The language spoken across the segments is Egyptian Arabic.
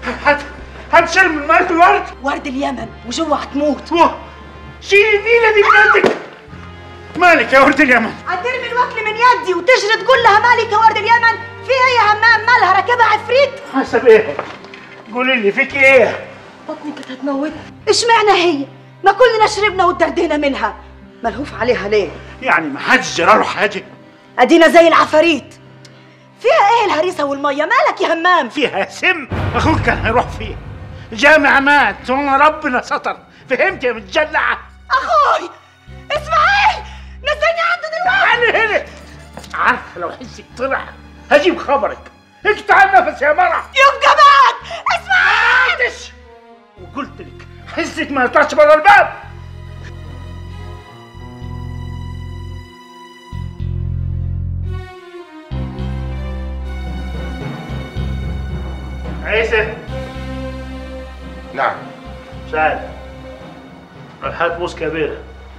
هت هتشيل من ميه الورد ورد اليمن وجوه هتموت واه شيل النيله دي من يدك مالك يا ورد اليمن هترمي الوكل من يدي وتجري تقول لها مالك يا ورد اليمن في ايه يا همام مالها راكبها عفريت حسب ايه قولي لي فيك ايه بطني كانت هتموتني اشمعنى هي ما كلنا شربنا واتدردينا منها ملهوف عليها ليه يعني ما حدش جرى له حاجه ادينا زي العفاريت فيها ايه الهريسه والميه مالك يا همام فيها سم اخوك كان هيروح فيه جامع مات وانا ربنا ستر فهمت يا متجلعه اخوي اسماعيل نزلني عنده دلوقتي تعالي هنا عارفه لو حسك طلع هجيب خبرك اقطع النفس يا مرة يبقى بعد اسماعيل معلش وقلت لك حسك ما يطلعش بره الباب عيسى نعم سعد روح هات موس كبيرة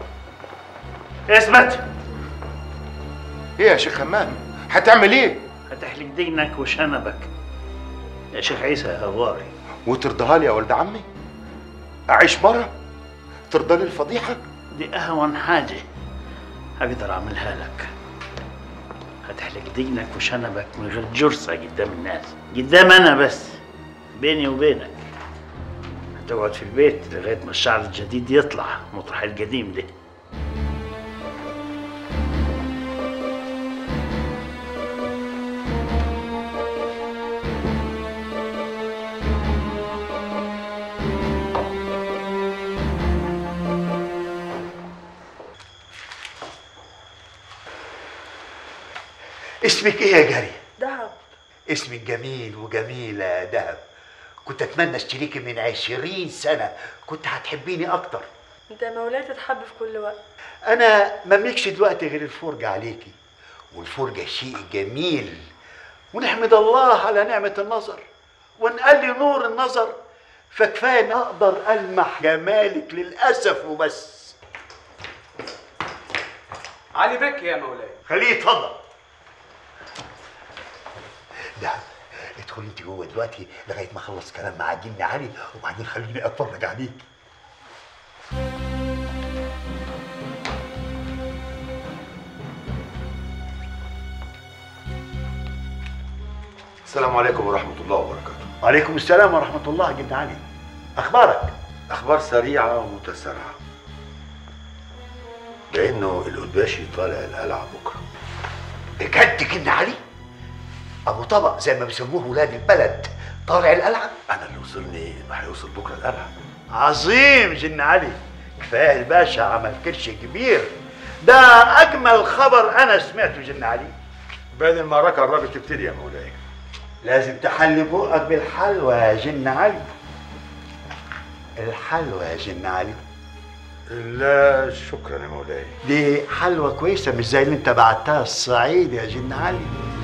اثبت ايه يا شيخ همام هتعمل ايه هتحلق دينك وشنبك يا شيخ عيسى يا هواري وترضاها لي يا ولد عمي اعيش مره ترضى لي الفضيحه دي اهون حاجة اقدر اعملها لك هتحلق دينك وشنبك من غير جرثة قدام الناس قدام انا بس بيني وبينك هتقعد في البيت لغاية ما الشعر الجديد يطلع مطرح القديم ده اسمك ايه يا جاري؟ دهب اسمك جميل وجميلة يا دهب كنت اتمنى اشتريكي من عشرين سنة كنت هتحبيني اكتر انت يا مولاي تتحب في كل وقت انا مملكش دلوقتي غير الفرجة عليكي والفرجة شيء جميل ونحمد الله على نعمة النظر ونقل لي نور النظر فكفاية ان اقدر المح جمالك للاسف وبس علي بك يا مولاي خليه يتفضل ده ادخلي انت جوه دلوقتي لغايه ما اخلص كلام مع جني علي وبعدين خليني اتفرج عليك السلام عليكم ورحمه الله وبركاته وعليكم السلام ورحمه الله جني علي اخبارك اخبار سريعه ومتسارعه لانه القداشي طالع القلعه بكره بجد جني علي ابو طبق زي ما بيسموه ولاد البلد طالع القلعه انا اللي وصلني انه هيوصل بكره القلعه عظيم جن علي كفايه الباشا عمل كرش كبير ده اجمل خبر انا سمعته جن علي بين المعركه قربت تبتدي يا مولاي لازم تحلي بقك بالحلوى يا جن علي الحلوى يا جن علي لا شكرا يا مولاي دي حلوى كويسه مش زي اللي انت بعتها الصعيد يا جن علي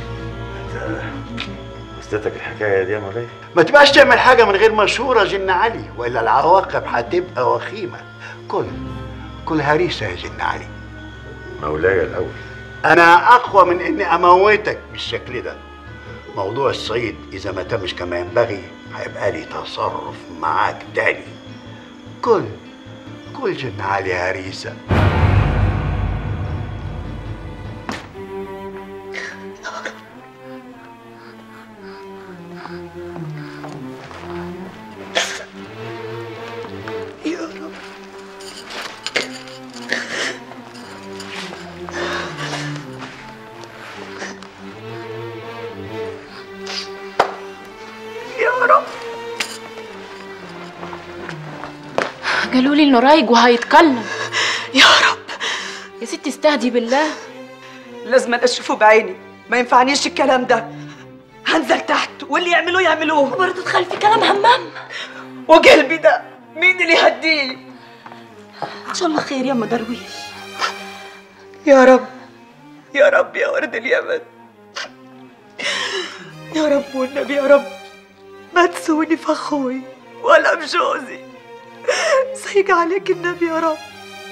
وصلتك الحكايه دي يا مولاي ما تبقاش تعمل حاجه من غير مشوره جن علي والا العواقب هتبقى وخيمه كل كل هريسه يا جن علي مولاي الاول انا اقوى من اني اموتك بالشكل ده موضوع الصيد اذا ما تمش كما ينبغي هيبقى لي تصرف معاك تاني كل كل جن علي هريسه يا رب يا رب قالوا لي انه رايق وهيتكلم يا رب يا ستي استهدي بالله لازم أنا اشوفه بعيني ما ينفعنيش الكلام ده هنزل تحت واللي يعملوه يعملوه برضه تدخل في كلام همام وقلبي ده مين اللي يهديه ان شاء الله خير يا ام درويش يا رب يا رب يا ورد اليمن يا رب والنبي يا رب ما تسوني في اخوي ولا بجوزي سيق عليك النبي يا رب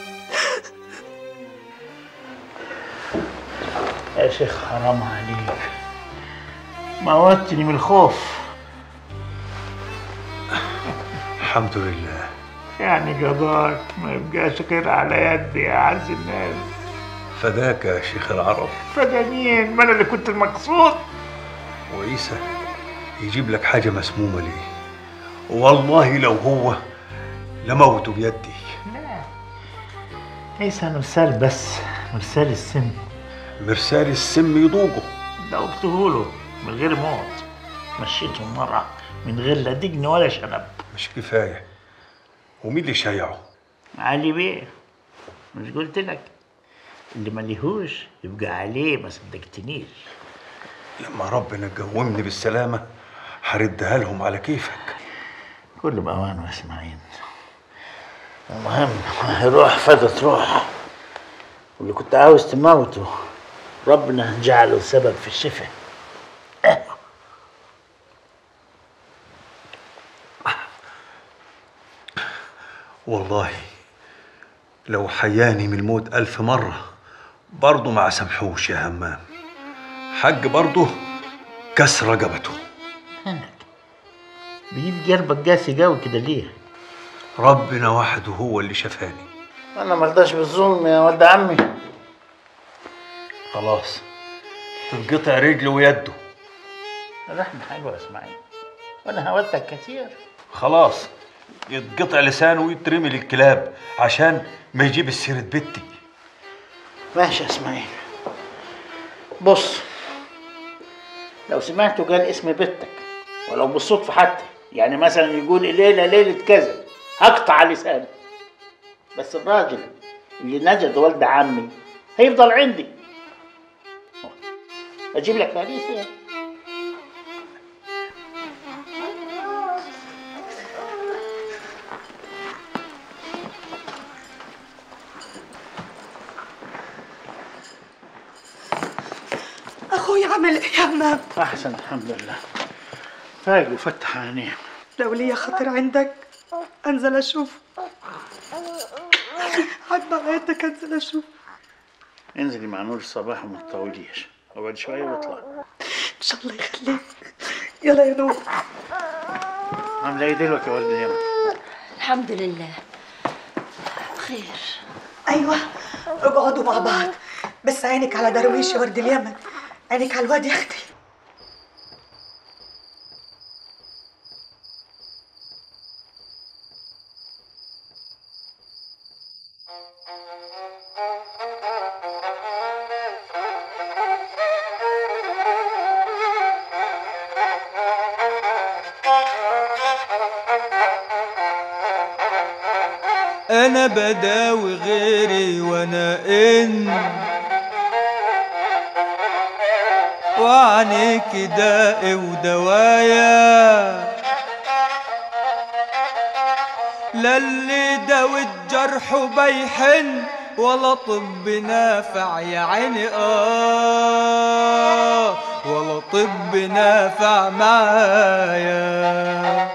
يا شيخ حرام عليك موتني من الخوف الحمد لله يعني قضاك ما يبقاش غير على يدي يا اعز الناس فداك يا شيخ العرب فدانين ما انا اللي كنت المقصود وعيسى يجيب لك حاجة مسمومة ليه والله لو هو لموته بيدي ليس مرسال بس مرسال السم مرسال السم يضوقه دوقته له من غير موت مشيته مرة من غير لا دجن ولا شنب مش كفاية ومين اللي شايعه علي بيه مش قلت لك اللي مليهوش يبقى عليه ما صدقتنيش لما ربنا قومني بالسلامة هردها لهم على كيفك كله بأوان واسماعيل المهم روح فاتت روح واللي كنت عاوز تموته ربنا جعله سبب في الشفاء والله لو حياني من الموت ألف مرة برضه ما سامحوش يا همام حج برضه كسر رقبته هنك بيجيب قلبك قاسي قوي كده ليه؟ ربنا وحده هو اللي شفاني انا مرضاش بالظلم يا ولد عمي خلاص تنقطع رجله ويده رحمة حلوة يا اسماعيل وانا هودتك كتير خلاص يتقطع لسانه ويترمي للكلاب عشان ما يجيب السيرة بنتي ماشي يا اسماعيل بص لو سمعته قال اسم بنتك ولو بالصدفة حتى يعني مثلا يقول الليلة ليلة كذا هقطع لسانه بس الراجل اللي نجد ولد عمي هيفضل عندي اجيب لك فريسة يعني. اخوي عمل ايه يا همام احسن الحمد لله فايق وفتح عينيه لو ليا خاطر عندك انزل اشوف عد على يدك انزل اشوف انزلي مع نور الصباح وما تطوليش اقعد شويه واطلع ان شاء الله يخليك يلا يا نور عامله ايه دلوقتي يا ولد اليمن الحمد لله خير ايوه اقعدوا مع بعض بس عينك على درويش يا ورد اليمن عينك على الواد يا اختي انا بداوي غيري وانا ان وعنيك داء ودوايا للي داوي الجرح بيحن ولا طب نافع يا عيني اه ولا طب نافع معايا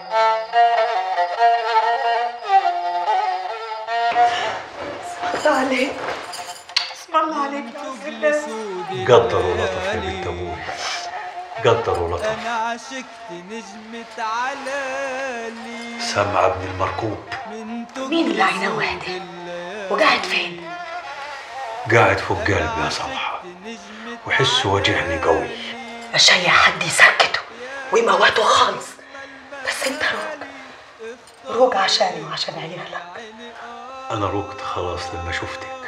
اسم الله عليك اسم الله عليك يا عز الناس قدر ولطف يا بنت ابوي قدر ولطف انا عشقت نجمة علالي سمع ابن المركوب مين اللي عينه واحدة وقاعد فين قاعد فوق قلبي يا صبحة وحسه واجعني قوي اشيع حد يسكته ويموته خالص بس انت روق روق عشاني وعشان عيالك انا روقت خلاص لما شفتك